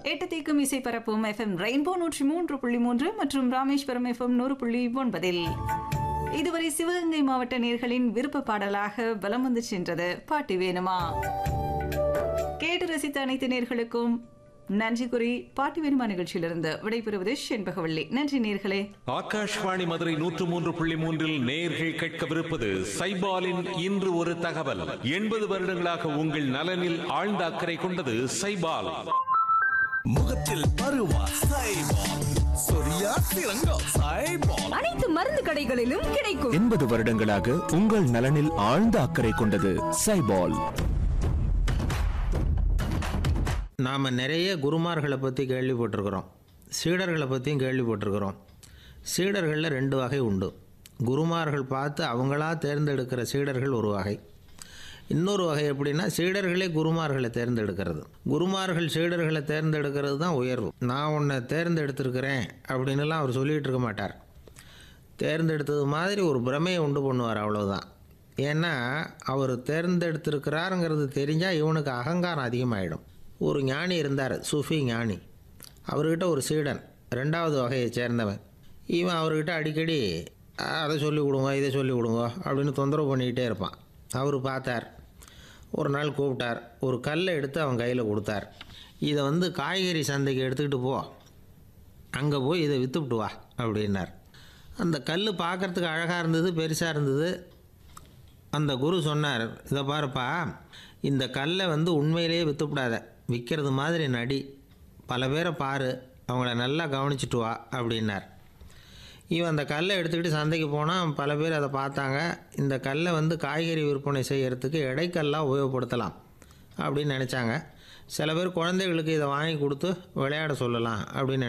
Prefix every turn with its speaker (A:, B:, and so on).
A: எட்டு தீக்கும் இசை பரப்பும் எஃப்எம் ரெயின்போ நூற்றி மூன்று புள்ளி மூன்று மற்றும் ராமேஸ்வரம் எஃப்எம் நூறு புள்ளி ஒன்பதில் இதுவரை சிவகங்கை மாவட்ட நேர்களின் விருப்ப பாடலாக பலம் வந்து சென்றது பாட்டு வேணுமா கேட்டு ரசித்த அனைத்து நேர்களுக்கும் நன்றி கூறி பாட்டு வேணுமா நிகழ்ச்சியிலிருந்து விடைபெறுவது செண்பகவள்ளி நன்றி நேர்களே
B: ஆகாஷ்வாணி மதுரை நூற்று மூன்று புள்ளி மூன்றில் நேயர்கள் கேட்கவிருப்பது சைபாலின் இன்று ஒரு தகவல் எண்பது வருடங்களாக உங்கள் நலனில் ஆழ்ந்த அக்கறை கொண்டது சைபால்
C: முகத்தில் பருவா சைபால் சொரியா சிறங்கோ சைபால்
D: அனைத்து மருந்து கடைகளிலும் கிடைக்கும்
E: எண்பது வருடங்களாக உங்கள் நலனில் ஆழ்ந்த அக்கறை கொண்டது சைபால்
F: நாம் நிறைய குருமார்களை பற்றி கேள்விப்பட்டிருக்கிறோம் சீடர்களை பற்றியும் கேள்விப்பட்டிருக்கிறோம் சீடர்களில் ரெண்டு வகை உண்டு குருமார்கள் பார்த்து அவங்களா தேர்ந்தெடுக்கிற சீடர்கள் ஒரு வகை இன்னொரு வகை எப்படின்னா சீடர்களே குருமார்களை தேர்ந்தெடுக்கிறது குருமார்கள் சீடர்களை தேர்ந்தெடுக்கிறது தான் உயர்வு நான் உன்னை தேர்ந்தெடுத்திருக்கிறேன் அப்படின்னுலாம் அவர் சொல்லிகிட்டு இருக்க மாட்டார் தேர்ந்தெடுத்தது மாதிரி ஒரு பிரமையை உண்டு பண்ணுவார் அவ்வளவுதான் ஏன்னா அவர் தேர்ந்தெடுத்திருக்கிறாருங்கிறது தெரிஞ்சால் இவனுக்கு அகங்காரம் அதிகமாகிடும் ஒரு ஞானி இருந்தார் சூஃபி ஞானி அவர்கிட்ட ஒரு சீடன் ரெண்டாவது வகையை சேர்ந்தவன் இவன் அவர்கிட்ட அடிக்கடி அதை சொல்லி கொடுங்க இதை சொல்லி கொடுங்க அப்படின்னு தொந்தரவு பண்ணிக்கிட்டே இருப்பான் அவர் பார்த்தார் ஒரு நாள் கூப்பிட்டார் ஒரு கல்லை எடுத்து அவன் கையில் கொடுத்தார் இதை வந்து காய்கறி சந்தைக்கு எடுத்துக்கிட்டு போ அங்கே போய் இதை விற்றுவிட்டு வா அப்படின்னார் அந்த கல் பார்க்குறதுக்கு அழகாக இருந்தது பெருசாக இருந்தது அந்த குரு சொன்னார் இதை பாருப்பா இந்த கல்லை வந்து உண்மையிலேயே விற்றுவிடாத விற்கிறது மாதிரி நடி பல பேரை பாரு அவங்கள நல்லா கவனிச்சிட்டு வா அப்படின்னார் இவன் அந்த கல்லை எடுத்துக்கிட்டு சந்தைக்கு போனால் பல பேர் அதை பார்த்தாங்க இந்த கல்லை வந்து காய்கறி விற்பனை செய்யறதுக்கு இடைக்கல்லாக உபயோகப்படுத்தலாம் அப்படின்னு நினச்சாங்க சில பேர் குழந்தைகளுக்கு இதை வாங்கி கொடுத்து விளையாட சொல்லலாம் அப்படின்னு